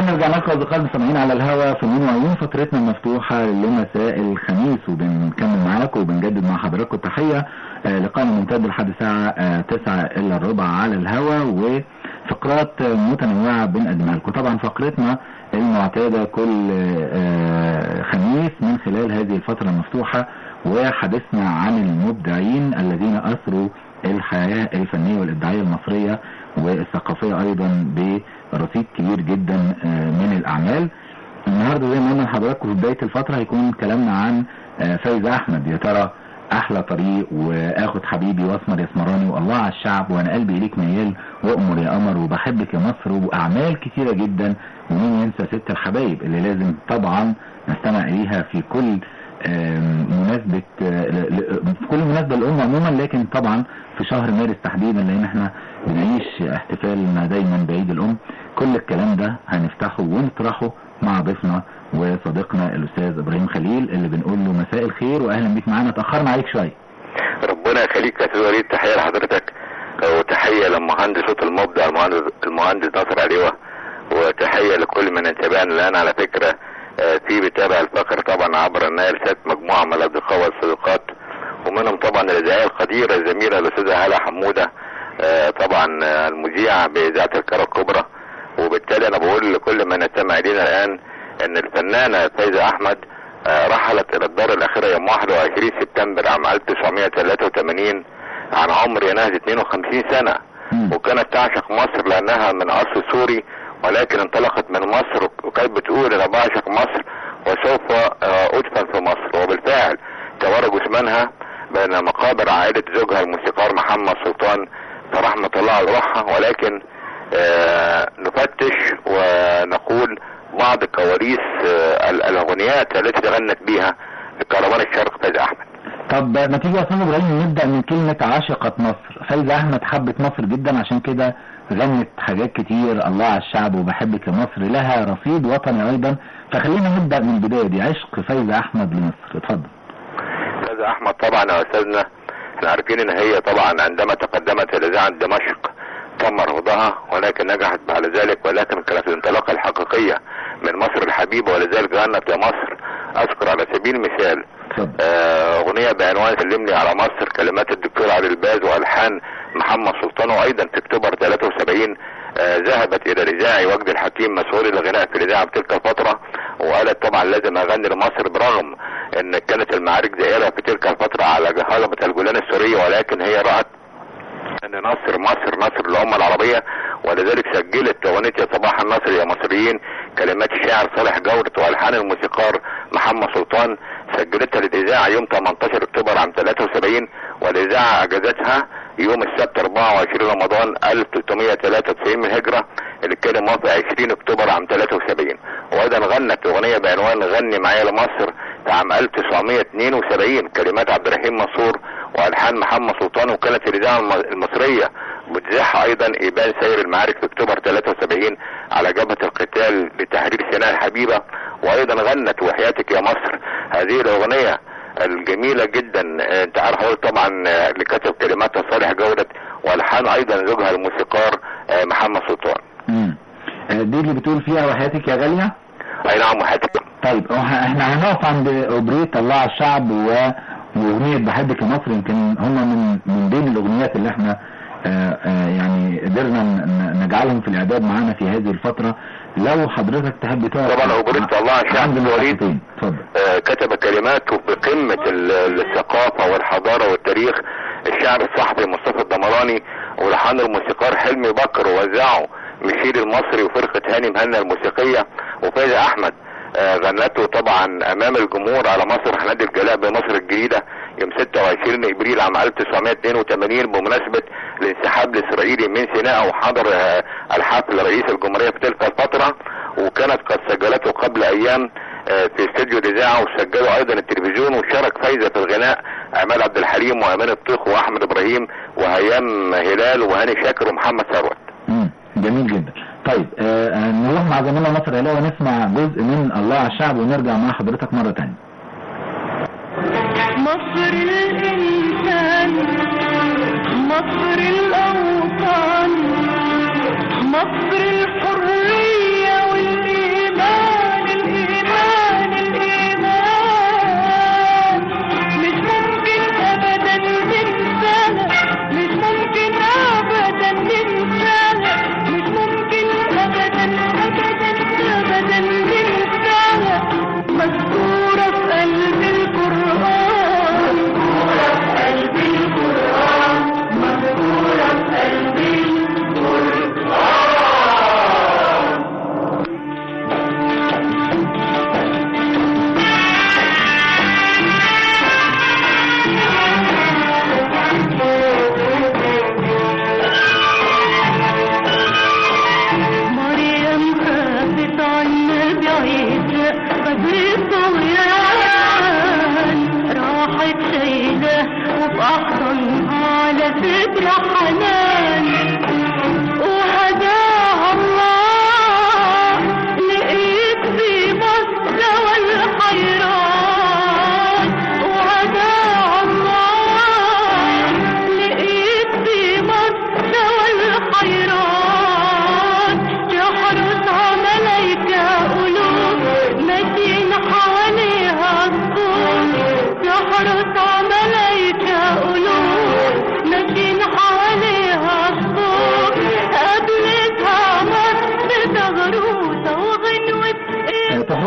تاني رجعنا لكم اصدقاء المستمعين على الهواء في من وعيون فترتنا مفتوحه لمساء الخميس وبنكمل معاكم وبنجدد مع حضراتكم التحيه آه، لقاءنا ممتد لحد الساعه آه، 9 الا الربع على الهواء وفقرات آه، متنوعه بنقدمها لكم طبعا فقرتنا المعتاده كل آه، خميس من خلال هذه الفتره المفتوحه وحديثنا عن المبدعين الذين اثروا الحياه الفنيه والابداعيه المصريه والثقافيه ايضا برصيد كبير جدا آه، من الاعمال النهارده زي ما قلنا لحضراتكم في بدايه الفتره هيكون كلامنا عن آه، فايز احمد يا ترى احلى طريق واخد حبيبي واسمر يا اسمراني والله على الشعب وانا قلبي اليك ميال وامر يا قمر وبحبك يا مصر واعمال كتيره جدا ومين ينسى ست الحبايب اللي لازم طبعا نستمع اليها في كل آم، مناسبة آه، ل- ل- في كل مناسبة للأمة عموما لكن طبعا في شهر مارس تحديدا لأن احنا بنعيش احتفالنا دايما بعيد الأم كل الكلام ده هنفتحه ونطرحه مع ضيفنا وصديقنا الأستاذ إبراهيم خليل اللي بنقول له مساء الخير وأهلا بيك معانا اتأخرنا عليك شوية ربنا يخليك يا استاذ وليد تحيه لحضرتك وتحيه للمهندس صوت المبدع المهندس المهندس ناصر عليوه وتحيه لكل من يتابعنا الان على فكره آه، في بيتابع الفقر طبعا عبر النايل سات مجموعه من الاصدقاء والصديقات ومنهم طبعا الاذاعيه القديره الزميله الاستاذه هاله حموده آه، طبعا آه، المذيعه باذاعه القاره الكبرى وبالتالي انا بقول لكل من يستمع الينا الان ان الفنانه فايزه احمد آه، رحلت الى الدار الاخيره يوم 21 سبتمبر عام 1983 عن عمر يناهز 52 سنه مم. وكانت تعشق مصر لانها من اصل سوري ولكن انطلقت من مصر وكانت بتقول انا بعشق مصر وسوف آه، ادفن في مصر وبالفعل توارى جثمانها بين مقابر عائلة زوجها الموسيقار محمد سلطان فرحمة الله على روحها ولكن آه، نفتش ونقول بعض كواليس آه، ال- الاغنيات التي غنت بها كروان الشرق فايز احمد طب ما تيجي يا أستاذ إبراهيم نبدأ من كلمة عاشقة مصر فايزة أحمد حبت مصر جدا عشان كده غنت حاجات كتير الله على الشعب وبحبك يا مصر لها رصيد وطني أيضا فخلينا نبدأ من البداية دي عشق فايزة أحمد لمصر اتفضل استاذ احمد طبعا يا استاذنا احنا عارفين ان هي طبعا عندما تقدمت الى اذاعه دمشق تم رفضها ولكن نجحت بعد ذلك ولكن كانت الانطلاقه الحقيقيه من مصر الحبيبه ولذلك غنت يا مصر اذكر على سبيل المثال اتفضل آه، اغنيه بعنوان سلمني على مصر كلمات الدكتور علي الباز والحان محمد سلطان وايضا في اكتوبر 73 آه، ذهبت الى الاذاعي وجد الحكيم مسؤول الغناء في الاذاعه في تلك الفتره وقالت طبعا لازم اغني لمصر برغم ان كانت المعارك دائره في تلك الفتره على هضبه الجولان السوريه ولكن هي رأت ان نصر مصر نصر الامه العربيه ولذلك سجلت اغنيه يا صباح النصر يا مصريين كلمات الشاعر صالح جورة والحان الموسيقار محمد سلطان سجلتها للاذاعه يوم 18 اكتوبر عام 73 والاذاعه اجازتها يوم السبت 24 رمضان 1393 من الهجره اللي كان موافق 20 اكتوبر عام 73 وايضا غنت اغنيه بعنوان غني معايا لمصر في عام 1972 كلمات عبد الرحيم منصور والحان محمد سلطان وكانت الاذاعه الم- المصريه بتذيعها ايضا ابان سير المعارك في اكتوبر 73 على جبهه القتال لتحرير سيناء الحبيبه وايضا غنت وحياتك يا مصر هذه الاغنيه الجميله جدا آه، انت عارف حضرتك طبعا آه، اللي كتب كلماتها صالح جوده والحان ايضا زوجها الموسيقار آه، محمد سلطان مم. آه، دي اللي بتقول فيها وحياتك يا غالية اي نعم وحياتك طيب هو احنا هنقف عند اوبريت الله على الشعب و... واغنية بحبك يا مصر يمكن هم من من بين الاغنيات اللي احنا آه آه يعني قدرنا ن- ن- نجعلهم في الاعداد معانا في هذه الفترة لو حضرتك تحب تقف طبعا أوبريت الله على الشعب عند الوليد. المحطتين. اتفضل آه، كتب كلماته بقمة ال- الثقافة والحضارة والتاريخ الشاعر الصحفي مصطفى الدمراني ولحن الموسيقار حلمي بكر ووزعه ميشيل المصري وفرقة هاني مهنا الموسيقية وفايزة أحمد آه، غنته طبعا أمام الجمهور على مسرح نادي الجلاء بمصر الجديدة يوم 26 إبريل عام 1982 بمناسبة الانسحاب الإسرائيلي من سيناء وحضر آه، الحفل رئيس الجمهورية في تلك الفترة وكانت قد سجلته قبل أيام آه، في استوديو الاذاعه وسجلوا ايضا التلفزيون وشارك فايزه في الغناء عماد عبد الحليم وامان الطيخ واحمد ابراهيم وهيام هلال وهاني شاكر ومحمد ثروت مم. جميل جدا طيب آه آه، نروح مع زميلنا مصر علاء ونسمع جزء من الله على الشعب ونرجع مع حضرتك مرة تانية مصر الإنسان مصر الأوطان مصر الحرية والإيمان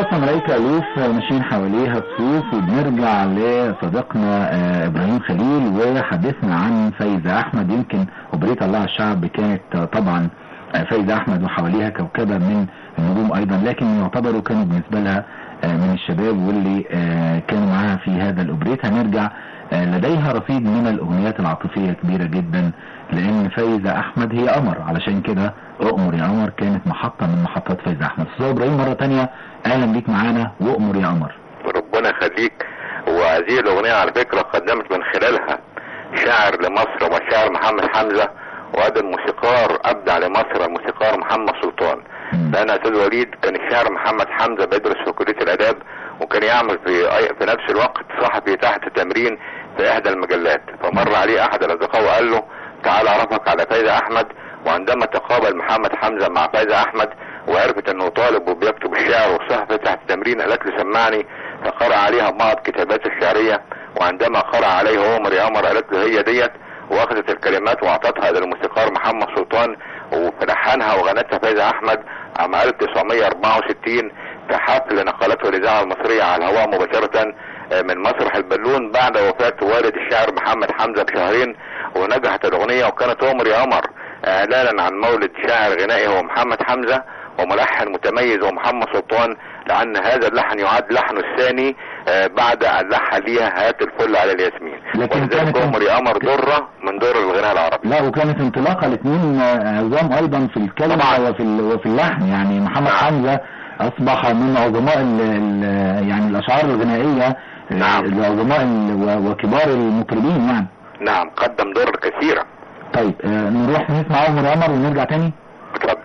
رقصة ملايكة ألوف ماشيين حواليها بصوف وبنرجع لصديقنا آه، إبراهيم خليل وحدثنا عن فايزة أحمد يمكن أوبريت الله على الشعب كانت آه، طبعا آه، فايزة أحمد وحواليها كوكبة من النجوم أيضا لكن يعتبروا كانوا بالنسبة لها آه، من الشباب واللي آه، كانوا معاها في هذا الأوبريت هنرجع آه، لديها رصيد من الأغنيات العاطفية كبيرة جدا لأن فايزة أحمد هي قمر علشان كده أؤمر يا قمر كانت محطة من محطات فايزة أحمد أستاذ إبراهيم مرة تانية أهلا بيك معانا وأؤمر يا قمر ربنا يخليك وهذه الاغنيه على فكره قدمت من خلالها شاعر لمصر وشاعر محمد حمزه وهذا الموسيقار ابدع لمصر الموسيقار محمد سلطان مم. لان استاذ وليد كان الشاعر محمد حمزه بيدرس في كليه الاداب وكان يعمل في أي- في نفس الوقت صحفي تحت تمرين في احدى المجلات فمر عليه احد الاصدقاء وقال له تعال اعرفك على فايزه احمد وعندما تقابل محمد حمزه مع فايزه احمد وعرفت انه طالب وبيكتب الشعر والصحفي تحت تمرين قالت له سمعني فقرأ عليها بعض كتابات الشعريه وعندما قرأ عليه عمر يا عمر قالت له هي ديت واخذت الكلمات واعطتها للموسيقار محمد سلطان وفلحنها وغنتها فايزه احمد عام 1964 في حفل نقلته الاذاعه المصريه على الهواء مباشره آه، من مسرح البالون بعد وفاه والد الشاعر محمد حمزه بشهرين ونجحت الاغنيه وكانت عمر يا قمر اعلانا عن مولد شاعر غنائي هو محمد حمزه وملحن متميز هو محمد سلطان لان هذا اللحن يعد لحنه الثاني آه، بعد ان لحن ليها هات الفل على الياسمين لكن ولذلك كانت- عمر يا قمر دره من دور الغناء العربي لا وكانت انطلاقة الاثنين آه، عظام ايضا في الكلمة طبعاً. وفي ال- وفي اللحن يعني محمد نعم. حمزة اصبح من عظماء ال ال يعني الاشعار الغنائية آه، نعم. العظماء ال- و- وكبار المطربين يعني نعم قدم دور كثيرة طيب آه، نروح نسمع عمر عمر ونرجع تاني اتفضل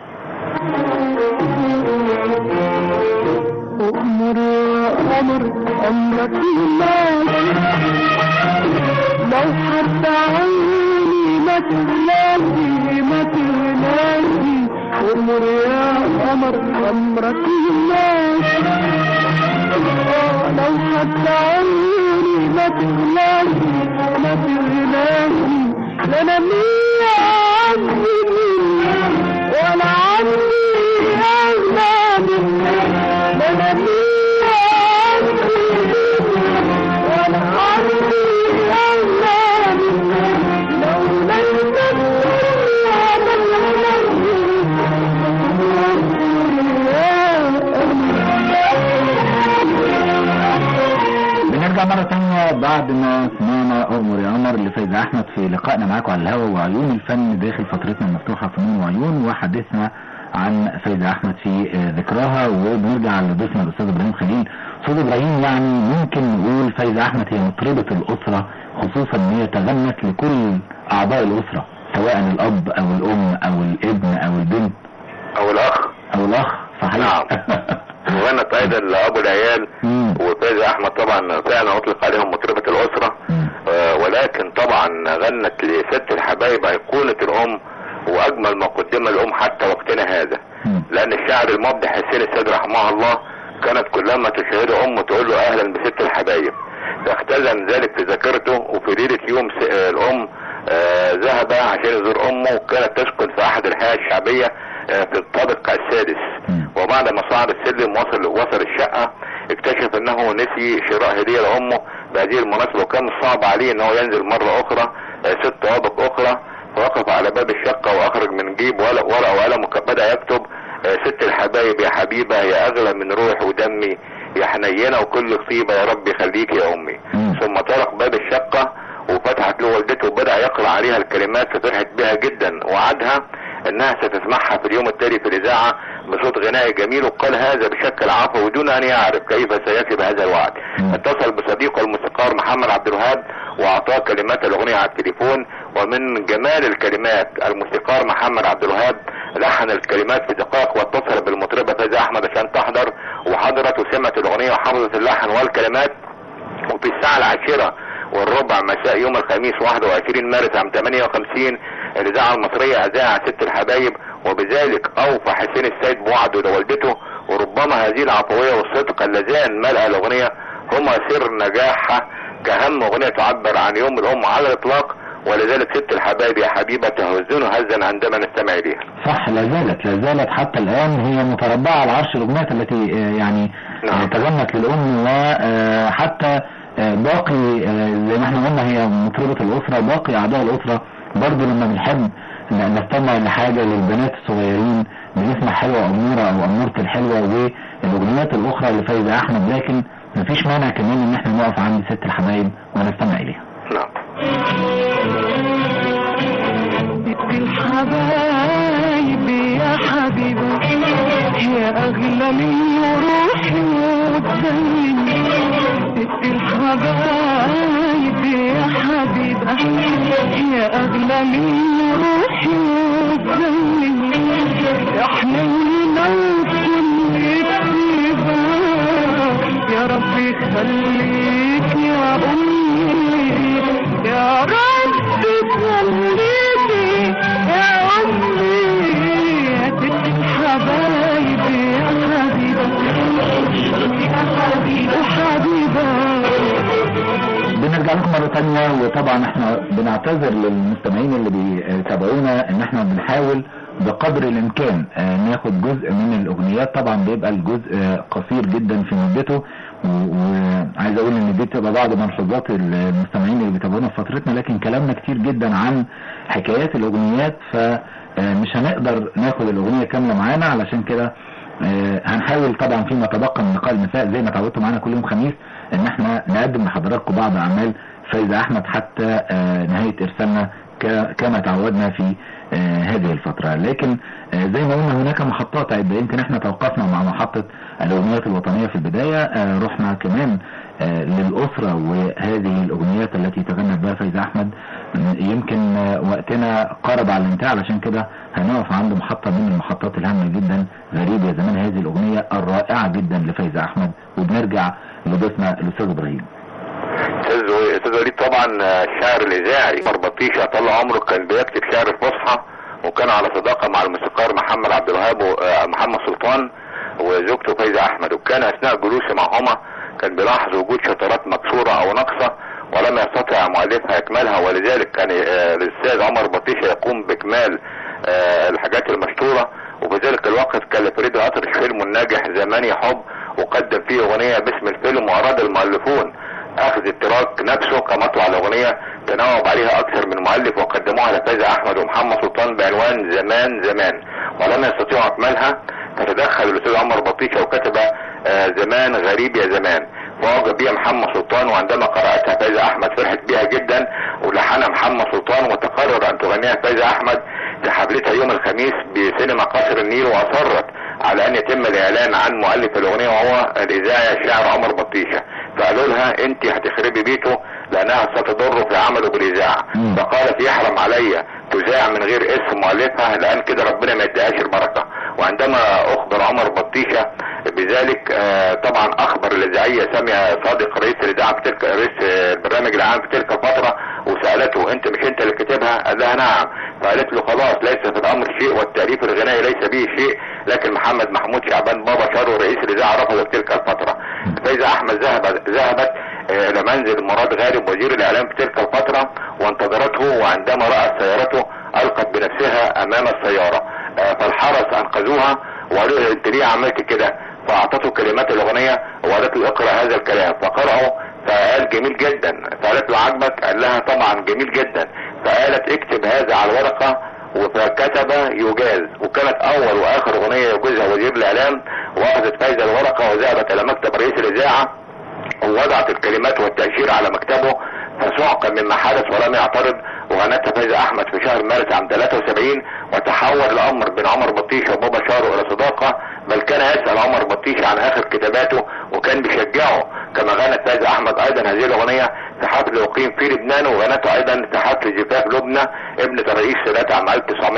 أمر يا أمر أمرك ماشي لو حتى عيني ما تغلاشي ما تغلاشي أمر يا أمر أمرك ماشي آه، لو حتى عيني ما تغلاشي ما تغلاشي لا أنا مية عندي ولا عندي أغلى منك لا أنا مية عندي ولا عندي أغلى منك لو ليس الدنيا بنرجع مرة تانية بعد ما سمعنا أمر يا قمر لفايزة أحمد في لقائنا معاكم على الهواء وعيون الفن داخل فترتنا المفتوحة فنون وعيون وحدثنا عن فايزة أحمد في آه، ذكراها وبنرجع لضيفنا الأستاذ إبراهيم خليل أستاذ إبراهيم يعني ممكن نقول فايزة أحمد هي مطربة الأسرة خصوصا إن هي تغنت لكل أعضاء الأسرة سواء الأب أو الأم أو الابن أو البنت او الاخ أو الأخ صحيح نعم. وغنت ايضا لابو العيال مم. وفايزة احمد طبعا فعلا اطلق عليهم مطربة الاسرة مم. آه، ولكن طبعا غنت لست الحبايب ايقونة الام واجمل ما قدم الام حتى وقتنا هذا مم. لان الشاعر المبدع حسين السيد رحمه الله كانت كلما تشاهده امه تقول له اهلا بست الحبايب فاختزن ذلك في ذاكرته وفي ليله يوم س- آه، الام آه، ذهب عشان يزور امه وكانت تسكن في احد الحياه الشعبيه آه، في الطابق السادس مم. وبعد ما صعد السلم وصل وصل الشقه اكتشف انه نسي شراء هديه لامه بهذه المناسبه وكان صعب عليه ان هو ينزل مره اخرى آه، ست طوابق اخرى فوقف على باب الشقه واخرج من جيب ورق ورقه وقلم وبدا يكتب آه، ست الحبايب يا حبيبه يا اغلى من روح ودمي يا حنينه وكل طيبه يا رب يخليك يا امي مم. ثم طرق باب الشقه وفتحت له والدته وبدا يقرا عليها الكلمات ففرحت بها جدا وعدها انها ستسمعها في اليوم التالي في الاذاعه بصوت غنائي جميل وقال هذا بشكل عفوي دون ان يعرف كيف سيفي بهذا الوعد مم. اتصل بصديقه الموسيقار محمد عبد الوهاب واعطاه كلمات الاغنيه على التليفون ومن جمال الكلمات الموسيقار محمد عبد الوهاب لحن الكلمات في دقائق واتصل بالمطربه فايزه احمد عشان تحضر وحضرت وسمعت الاغنيه وحفظت اللحن والكلمات وفي الساعة العاشرة والربع مساء يوم الخميس 21 مارس عام 58 الإذاعة المصرية أذاع ست الحبايب وبذلك أوفى حسين السيد بوعده لوالدته وربما هذه العفوية والصدق اللذان ملأ الأغنية هما سر نجاحها كأهم أغنية تعبر عن يوم الأم على الإطلاق ولذلك ست الحبايب يا حبيبة تهزن هزا عندما نستمع اليها صح لا زالت لا زالت حتى الآن هي متربعة على عرش الأغنيات التي آه، يعني نعم. آه، تغنت للأم وحتى باقي آه، زي ما احنا قلنا هي مطربة الأسرة باقي أعضاء الأسرة برضه لما بنحب ن- نستمع لحاجة للبنات الصغيرين بنسمع حلوة أمورة أو أمورة الحلوة والأغنيات الأخرى لفايزة أحمد لكن مفيش مانع كمان إن احنا نقف عند ست الحبايب ونستمع إليها نعم ست الحبايب يا حبيبة يا أغلى من روحي ودمي ست الحبايب يا حبيبة يا أغلى من روحي ودمي احنا وكل كتيبة يا رب يخليك يا أمي يا رب خليكي يا أمي يا ست الحبايب يا حبيبة يا حبيبة حبيبة بنرجع لكم مرة تانية وطبعا احنا بنعتذر للمستمعين اللي بيتابعونا ان احنا بنحاول بقدر الامكان آه، ناخد جزء من الاغنيات طبعا بيبقى الجزء آه، قصير جدا في مدته و- وعايز اقول ان دي بتبقى بعض ملحوظات المستمعين اللي بيتابعونا في فترتنا لكن كلامنا كتير جدا عن حكايات الاغنيات فمش هنقدر ناخد الاغنية كاملة معانا علشان كده آه، هنحاول طبعا فيما تبقى من لقاء المساء زي ما تعودتوا معانا كل يوم خميس ان احنا نقدم لحضراتكم بعض اعمال فايزة احمد حتى آه، نهاية ارسالنا ك- كما تعودنا في آه، هذه الفترة لكن آه، زي ما قلنا هناك محطات عدة يمكن احنا توقفنا مع محطة الاغنيات الوطنية في البداية آه، رحنا كمان آه، للأسرة وهذه الأغنيات التي تغنت بها فايزة أحمد يمكن آه، وقتنا قارب على الانتهاء علشان كده هنقف عند محطة من المحطات الهامة جدا غريب يا زمان هذه الأغنية الرائعة جدا لفايزة أحمد وبنرجع لضيفنا الأستاذ إبراهيم استاذ و- استاذ وليد طبعا آه، الشاعر الاذاعي عمر بطيشه طول عمره كان بيكتب شعر الفصحى وكان على صداقه مع الموسيقار محمد عبد الوهاب ومحمد سلطان وزوجته فايزه احمد وكان اثناء جلوسه معهما كان بيلاحظ وجود شطرات مكسوره او ناقصه ولم يستطع مؤلفها اكمالها ولذلك كان آه، الاستاذ عمر بطيشه يقوم باكمال آه، الحاجات المشطوره وفي ذلك الوقت كان لفريد الأطرش فيلم الناجح زمان يا حب وقدم فيه اغنيه باسم الفيلم واراد المؤلفون اخذ التراك نفسه كمطلع الاغنيه تناوب عليها اكثر من مؤلف وقدموها لفايزة احمد ومحمد سلطان بعنوان زمان زمان ولم يستطيعوا اكمالها فتدخل الاستاذ عمر بطيشه وكتب آه، زمان غريب يا زمان فوجد بها محمد سلطان وعندما قرأتها فايزة احمد فرحت بها جدا ولحنها محمد سلطان وتقرر ان تغنيها فايزة احمد في حفلتها يوم الخميس بسينما قصر النيل واصرت على ان يتم الاعلان عن مؤلف الاغنيه وهو الاذاعي الشاعر عمر بطيشه فقالوا لها انت هتخربي بيته لانها ستضر في عمله بالاذاعه مم. فقالت يحرم عليا تذاع من غير اسم مؤلفها لان كده ربنا ما يديهاش البركه وعندما اخبر عمر بطيشه بذلك آه، طبعا اخبر الاذاعيه ساميه صادق رئيس الاذاعه في تلك رئيس آه، البرنامج العام في تلك الفتره وسالته انت مش انت اللي كاتبها؟ قال لها نعم فقالت له خلاص ليس في الامر شيء والتاليف الغنائي ليس به شيء لكن محمد محمود شعبان بابا شارو رئيس الاذاعه رفض في تلك الفتره فاذا احمد ذهبت ذهبت آه، الى منزل مراد غالب وزير الاعلام في تلك الفتره وانتظرته وعندما رات سيارته القت بنفسها امام السياره آه، فالحرس انقذوها وقالوا له انت ليه عملت كده فاعطته كلمات الاغنيه وقالت له اقرا هذا الكلام فقرأه فقال جميل جدا فقالت له عجبك قال لها طبعا جميل جدا فقالت اكتب هذا على الورقه وكتب يجاز وكانت اول واخر اغنيه يجوزها وزير الاعلام واخذت فايزه الورقه وذهبت الى مكتب رئيس الاذاعه ووضعت الكلمات والتأشير على مكتبه فسعق مما حدث ولم يعترض وغنتها فايزة احمد في شهر مارس عام 73 وتحول الامر بين عمر بطيشه وبابا شارو الى صداقه بل كان يسال عمر بطيشه عن اخر كتاباته وكان بيشجعه كما غنت فايزة احمد ايضا هذه الاغنيه في حفل اقيم في لبنان وغنته ايضا في حفل زفاف لبنى ابنة الرئيس سادات عام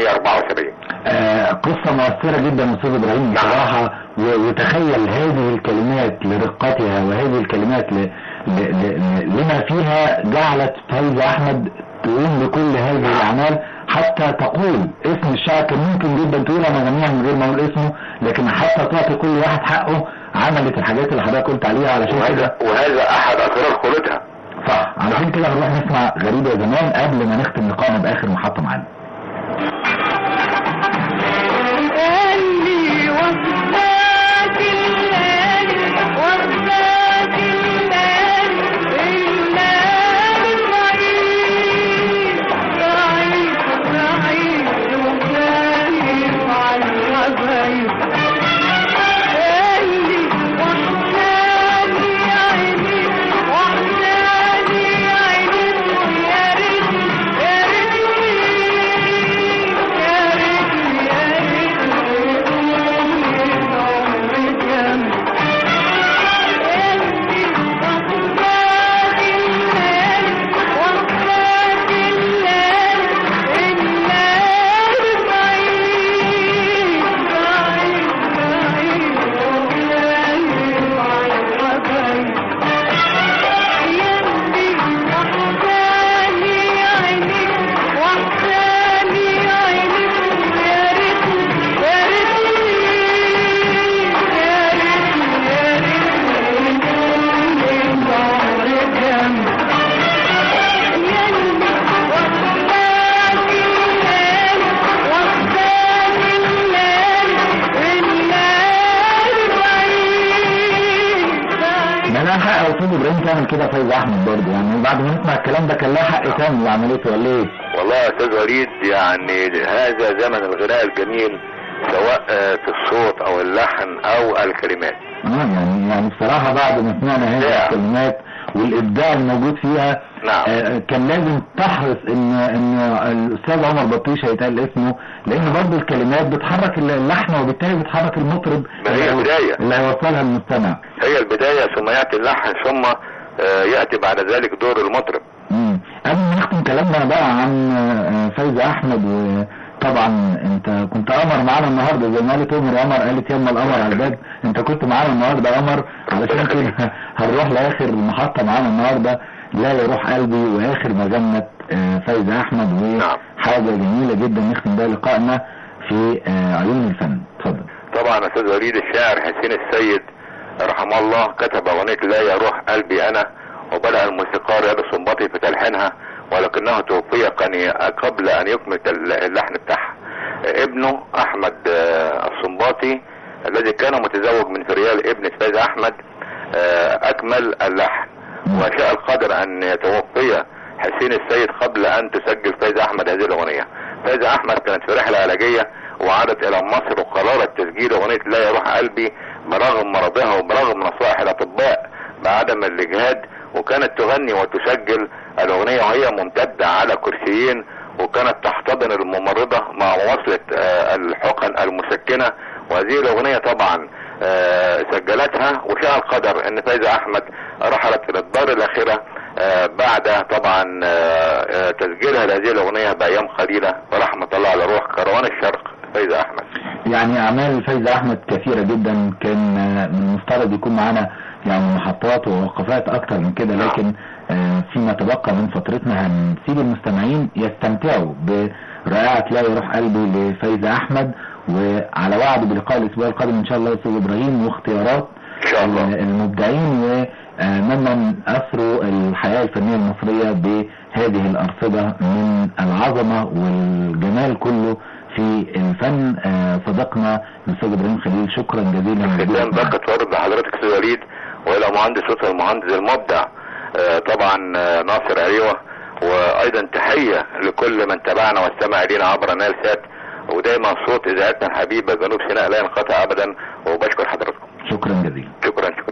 1974 آه، قصة مؤثرة جدا أستاذ إبراهيم بصراحة و- وتخيل هذه الكلمات لرقتها وهذه الكلمات ل... ل... ل... لما فيها جعلت فايزة أحمد تقوم بكل هذه الأعمال حتى تقول اسم الشاعر كان ممكن جدا تقول أنا غنيها من غير ما أقول اسمه لكن حتى تعطي كل واحد حقه عملت الحاجات اللي حضرتك قلت عليها علشان وهذا كده وهذا احد اسرار خلودها صح علشان كده هنروح نسمع غريبة زمان قبل ما نختم لقائنا بآخر محطة معانا اللي وفاك الليل وفاك الليل الليل بعيد بعيد بعيد وخايف على الحبايب اللي وحشاني عيني وحشاني عيني يا ريتني يا ريتني يا ريتني يا ما لها حق يا استاذ ابراهيم تعمل كده يا فايز احمد برضه يعني بعد ما نسمع الكلام ده كان لها حق تعمل عملته ولا ايه؟ والله يا استاذ وليد يعني هذا زمن الغناء الجميل سواء آه، في الصوت او اللحن او الكلمات اه يعني يعني بصراحة بعد ما سمعنا هذه نعم. الكلمات والابداع الموجود فيها نعم. آه كان لازم تحرص ان ان الاستاذ عمر بطيشه يتقال اسمه لان برضه الكلمات بتحرك اللحن وبالتالي بتحرك المطرب ما هي اللي- بداية. اللي هيوصلها للمستمع هي البداية ثم يأتي اللحن ثم آه، يأتي بعد ذلك دور المطرب مم. قبل ما نختم كلامنا بقى عن آه، فايزة احمد وطبعا انت كنت قمر معانا النهارده زي ما قالت عمر يا قمر قالت يما القمر على الباب انت كنت معانا النهارده يا قمر علشان كده هنروح لاخر محطه معانا النهارده لا يروح قلبي واخر ما غنت آه، فايزة احمد نعم. وحاجه جميله جدا نختم بيها لقائنا في آه، عيون الفن اتفضل طبعا استاذ وليد الشاعر حسين السيد رحمه الله كتب اغنية لا يروح قلبي انا وبدأ الموسيقار رياض السنباطي في تلحينها ولكنه توفي قني- قبل ان يكمل الل- اللحن بتاعها ابنه احمد آه، السنباطي الذي كان متزوج من فريال ابن فايز احمد آه، اكمل اللحن وشاء القدر ان يتوفي حسين السيد قبل ان تسجل فايزة احمد هذه الاغنية فايزة احمد كانت في رحلة علاجية وعادت الى مصر وقررت تسجيل اغنية لا يروح قلبي برغم مرضها وبرغم نصائح الاطباء بعدم الاجهاد وكانت تغني وتسجل الاغنية وهي ممتدة على كرسيين وكانت تحتضن الممرضة مع مواصلة آه، الحقن المسكنة وهذه الاغنية طبعا آه، سجلتها وشاء القدر ان فايزة احمد رحلت الى الدار الاخرة آه، بعد طبعا آه، آه، تسجيلها لهذه الاغنية بايام قليلة ورحمة الله على روح كروان الشرق فايزة احمد يعني اعمال فايزة احمد كثيرة جدا كان آه، من المفترض يكون معانا يعني محطات ووقفات اكتر من كده نعم. لكن آه، فيما تبقى من فترتنا هنسيب المستمعين يستمتعوا برائعة لا يروح قلبي لفايزة احمد وعلى وعد بلقاء الاسبوع القادم ان شاء الله يا استاذ ابراهيم واختيارات ان شاء الله المبدعين وممن اثروا الحياة الفنية المصرية بهذه الارصدة من العظمة والجمال كله في الفن آه، صديقنا الاستاذ ابراهيم خليل شكرا جزيلا ختام لوجودك معنا. بركة ورد لحضرتك استاذ وليد والى مهندس صوت المهندس المبدع آه، طبعا آه، ناصر ايوه وايضا تحية لكل من تابعنا واستمع الينا عبر نال سات ودايما صوت اذاعتنا الحبيبة جنوب سيناء لا ينقطع ابدا وبشكر حضراتكم شكرا جزيلا شكرا شكرا